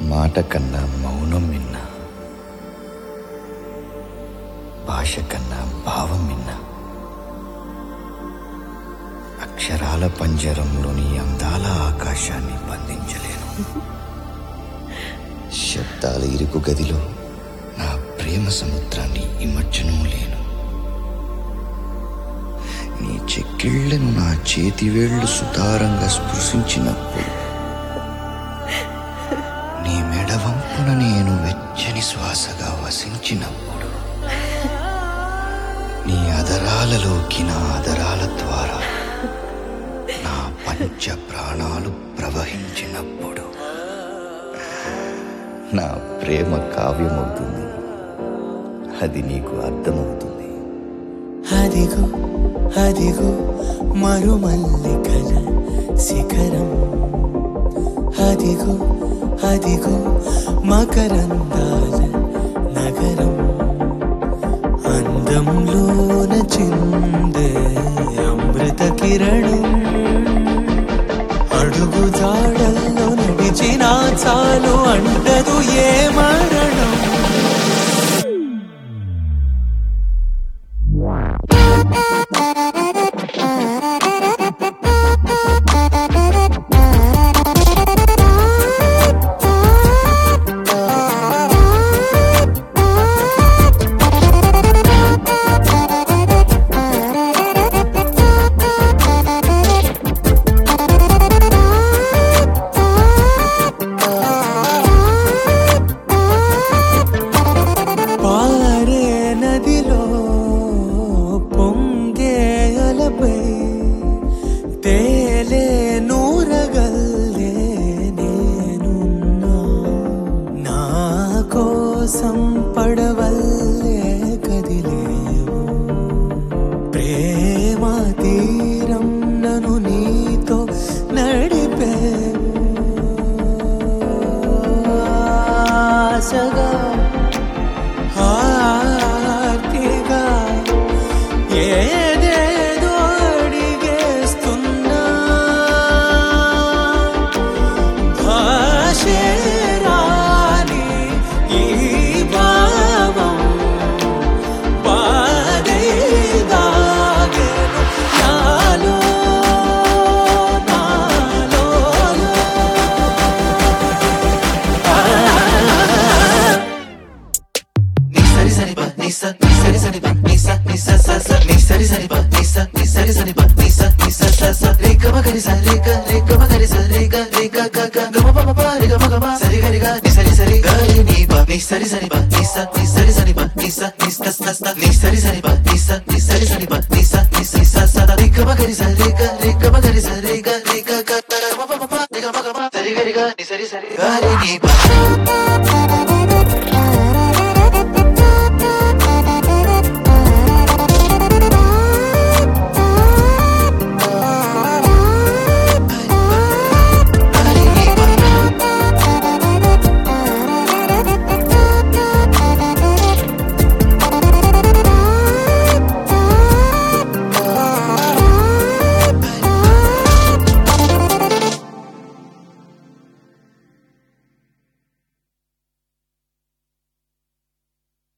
మాట కన్నా మౌనం విన్నా భాష కన్నా భావం విన్నా అక్షరాల పంజరంలోని అందాల ఆకాశాన్ని బంధించలేను శబ్దాల ఇరుకు గదిలో నా ప్రేమ సముద్రాన్ని ఇమర్చను లేను నీ చెక్కిళ్లను నా చేతివేళ్లు సుతారంగా స్పృశించినప్పుడు నీ మెడవంపున నేను వెచ్చని శ్వాసగా వసించినప్పుడు నీ అదరాలలోకి నా అదరాల ద్వారా నా పంచ ప్రాణాలు ప్రవహించినప్పుడు నా ప్రేమ కావ్యమవుతుంది అది నీకు అర్థమవుతుంది అదిగో అదిగో మరుమల్లికల శిఖరం అదిగో అదిగో మకరందాల నగరం అందంలోన చిందే అమృత కిరణం అడుగు జాడల్లో నడిచిన చాలు అంటదు ఏ మరణం పారే నదిలో పొంగే అలపై తేలే నూరగల్లే నేనున్నా నా కోసం పడవల్లే కదిలేవు ప్రేమ తీరం నన్ను నీతో నడిపేవు ఆశగా హార్తిగా ఏదేదో అడిగేస్తున్నా భాషే రాని ఈ భావం బాధే దాగెను నాలో నాలో నీ సరి సరి ప నీ స నీ సరి సరి ప నీ స నీ స స స నీ సరి సరి ప నీ స నీ సరి సరి ప నీ స నీ స స స రే గ మ గ రి స రే గ రే గ మ గ రి స రే గ రే గ గ గ గ మ ప మ ప రే గ మ గ మ సరి గ రి గ ని సరి సరి గ రి ని ప నీ సరి సరి ప నీ స నీ సరి సరి ప నీ స నీ స స స నీ సరి సరి ప నీ స నీ సరి సరి ప నీ స నీ సి స స రే గ మ గ రి స రే గ రే గ మ గ రి స రే గ రే గ గ గ మ ప మ ప రే గ మ గ మ సరి గ రి గ ని సరి సరి గ రి ని ప